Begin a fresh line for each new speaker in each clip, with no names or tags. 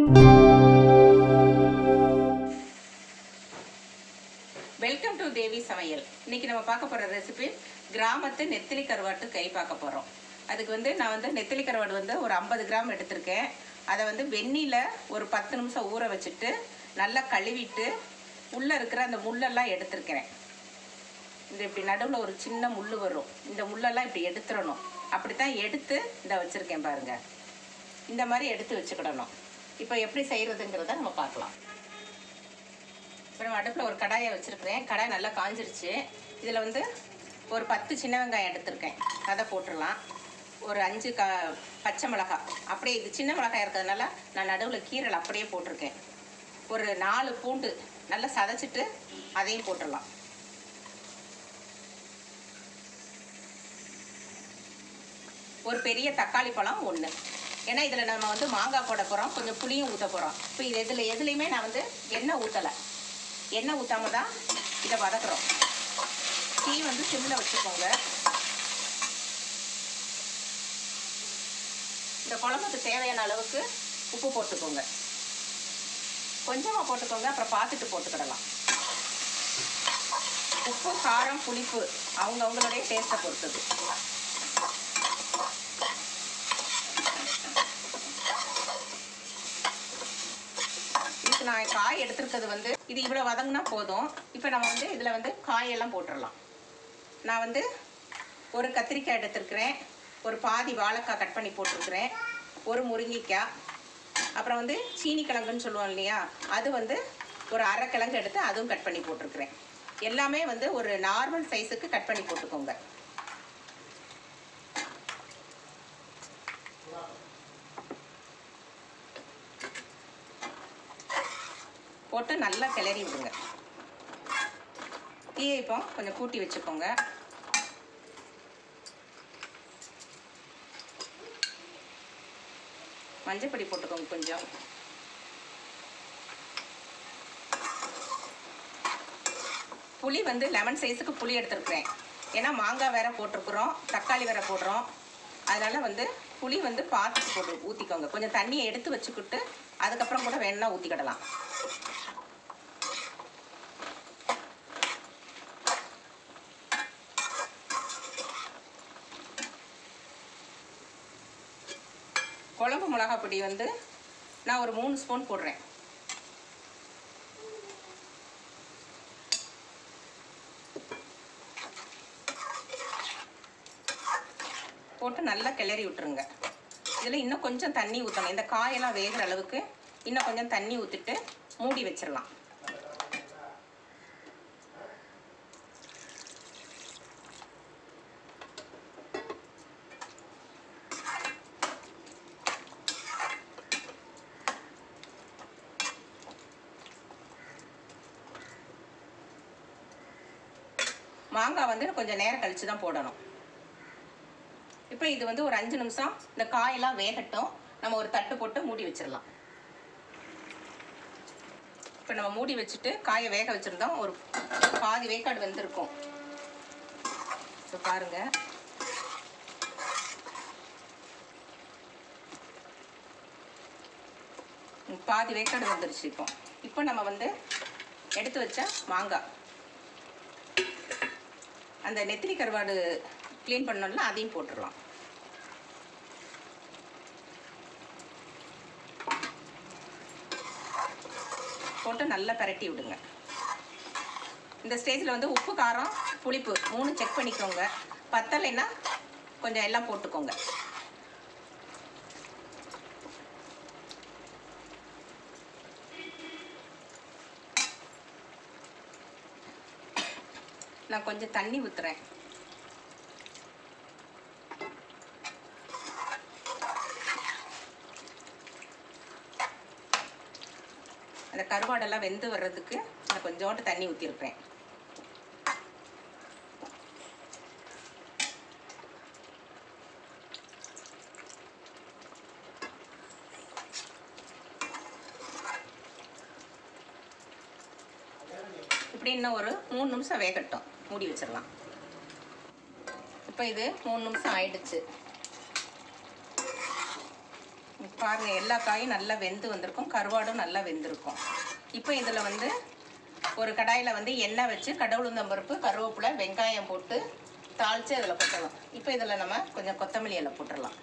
welcome to தேவி சமையல் இன்னைக்கு நம்ம பார்க்க போகிற ரெசிபி கிராமத்து நெத்திலி கருவாட்டு கை பார்க்க போகிறோம் அதுக்கு வந்து நான் வந்து நெத்திலி கருவாடு வந்து ஒரு ஐம்பது கிராம் எடுத்திருக்கேன் அதை வந்து வெந்நில ஒரு பத்து நிமிஷம் ஊற வச்சுட்டு நல்லா கழுவிட்டு உள்ளே இருக்கிற அந்த முள்ளெல்லாம் எடுத்திருக்கிறேன் இந்த இப்படி நடுவில் ஒரு சின்ன முள் வரும் இந்த முள்ளெல்லாம் இப்படி எடுத்துடணும் அப்படி தான் எடுத்து இந்த வச்சுருக்கேன் பாருங்கள் இந்த மாதிரி எடுத்து வச்சுக்கிடணும் இப்போ எப்படி செய்கிறதுங்கிறத நம்ம பார்க்கலாம் இப்போ நம்ம அடுப்பில் ஒரு கடாயை வச்சுருக்கிறேன் கடாய் நல்லா காஞ்சிருச்சு இதில் வந்து ஒரு பத்து சின்ன வெங்காயம் எடுத்திருக்கேன் அதை போட்டுடலாம் ஒரு அஞ்சு க பச்சை மிளகாய் அப்படியே இது சின்ன மிளகாய் இருக்கிறதுனால நான் நடுவில் கீரல் அப்படியே போட்டிருக்கேன் ஒரு நாலு பூண்டு நல்லா சதைச்சிட்டு அதையும் போட்டுடலாம் ஒரு பெரிய தக்காளி பழம் ஒன்று ஏன்னா இதில் நம்ம வந்து மாங்காய் போட போகிறோம் கொஞ்சம் புளியும் ஊற்ற போகிறோம் இப்போ இது இதில் எதுலேயுமே நான் வந்து எண்ணெய் ஊற்றலை எண்ணெய் ஊற்றாம தான் இதை வதக்குறோம் டீ வந்து சிம்மில் வச்சுக்கோங்க இந்த குழம்புக்கு தேவையான அளவுக்கு உப்பு போட்டுக்கோங்க கொஞ்சமாக போட்டுக்கோங்க அப்புறம் பார்த்துட்டு போட்டுக்கிடலாம் உப்பு காரம் புளிப்பு அவங்க அவங்களுடைய டேஸ்ட்டை பொறுத்தது இதுக்கு நான் காய் எடுத்திருக்கிறது வந்து இது இவ்வளோ வதங்கினா போதும் இப்போ நம்ம வந்து இதில் வந்து காயெல்லாம் போட்டுடலாம் நான் வந்து ஒரு கத்திரிக்காய் எடுத்திருக்கிறேன் ஒரு பாதி வாழைக்காய் கட் பண்ணி போட்டிருக்கிறேன் ஒரு முருங்கைக்காய் அப்புறம் வந்து சீனி கிழங்குன்னு சொல்லுவோம் இல்லையா அது வந்து ஒரு அரை கிழங்கு எடுத்து அதுவும் கட் பண்ணி போட்டிருக்கிறேன் எல்லாமே வந்து ஒரு நார்மல் சைஸுக்கு கட் பண்ணி போட்டுக்கோங்க போட்டு நல்லா கிளறி விடுங்க தீயை இப்போ கொஞ்சம் கூட்டி வச்சுக்கோங்க மஞ்சப்பொடி போட்டுக்கோங்க கொஞ்சம் புளி வந்து லெமன் சைஸுக்கு புளி எடுத்துருக்குறேன் ஏன்னா மாங்காய் வேற போட்டிருக்குறோம் தக்காளி வேற போடுறோம் அதனால வந்து புளி வந்து பார்த்து போட்டு ஊற்றிக்கோங்க கொஞ்சம் தண்ணியை எடுத்து வச்சுக்கிட்டு அதுக்கப்புறம் கூட வேணும்னா ஊற்றிக்கிடலாம் குழம்பு மிளகாய் பொடி வந்து நான் ஒரு மூணு ஸ்பூன் போடுறேன் போட்டு நல்லா கிளறி விட்டுருங்க இதில் இன்னும் கொஞ்சம் தண்ணி ஊற்றணும் இந்த காயெல்லாம் வேகிற அளவுக்கு இன்னும் கொஞ்சம் தண்ணி ஊற்றிட்டு மூடி வச்சிடலாம் மாங்காய் வந்து கொஞ்சம் நேரம் கழித்து தான் போடணும் இப்போ இது வந்து ஒரு அஞ்சு நிமிஷம் இந்த காயெல்லாம் வேகட்டும் நம்ம ஒரு தட்டு போட்டு மூடி வச்சிடலாம் இப்போ நம்ம மூடி வச்சுட்டு காயை வேக வச்சுருந்தோம் ஒரு பாதி வேக்காடு வெந்திருக்கும் இப்போ பாருங்க ம், பாதி வேக்காடு வந்துருச்சு இப்போ இப்போ நம்ம வந்து எடுத்து வச்ச மாங்காய் அந்த நெத்திலி கருவாடு க்ளீன் பண்ணோம்ல அதையும் போட்டுடலாம் போட்டு நல்லா பரட்டி விடுங்க இந்த ஸ்டேஜில் வந்து உப்பு காரம் புளிப்பு மூணு செக் பண்ணிக்கோங்க பத்தலைன்னா கொஞ்சம் எல்லாம் போட்டுக்கோங்க நான் கொஞ்சம் தண்ணி ஊற்றுறேன் அந்த கருவாடெல்லாம் வெந்து வர்றதுக்கு நான் கொஞ்சோண்டு தண்ணி ஊற்றிருக்கிறேன் இப்படி இன்னும் ஒரு மூணு நிமிஷம் வேகட்டும் மூடி வச்சிடலாம் இப்போ இது மூணு நிமிஷம் ஆயிடுச்சு பாருங்கள் எல்லா காயும் நல்லா வெந்து வந்திருக்கும் கருவாடும் நல்லா வெந்திருக்கும் இப்போ இதில் வந்து ஒரு கடாயில் வந்து எண்ணெய் வச்சு கடவுளுந்தம்பருப்பு கருவேப்பிலை வெங்காயம் போட்டு தாளித்து அதில் போட்டுடலாம் இப்போ இதில் நம்ம கொஞ்சம் கொத்தமல்லி இலை போட்டுடலாம்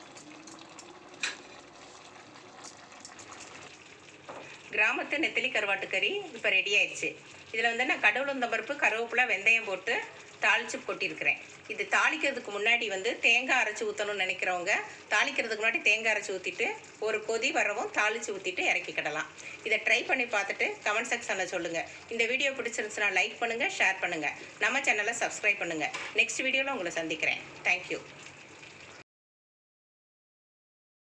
கிராமத்து நெத்திலி கருவாட்டு கறி இப்போ ரெடி ஆயிடுச்சு இதில் வந்து நான் கடவுளுந்தம்பருப்பு கருவேப்பிலை வெந்தயம் போட்டு தாளித்து கொட்டியிருக்கிறேன் இது தாளிக்கிறதுக்கு முன்னாடி வந்து தேங்காய் அரைச்சி ஊற்றணும்னு நினைக்கிறவங்க தாளிக்கிறதுக்கு முன்னாடி தேங்காய் அரைச்சி ஊற்றிட்டு ஒரு கொதி வரவும் தாளித்து ஊற்றிட்டு இறக்கிக்கிடலாம் இதை ட்ரை பண்ணி பார்த்துட்டு கமெண்ட் செக்ஷனில் சொல்லுங்கள் இந்த வீடியோ பிடிச்சிருந்துச்சுன்னா லைக் பண்ணுங்கள் ஷேர் பண்ணுங்கள் நம்ம சேனலை சப்ஸ்கிரைப் பண்ணுங்கள் நெக்ஸ்ட் வீடியோவில் உங்களை சந்திக்கிறேன் தேங்க்யூ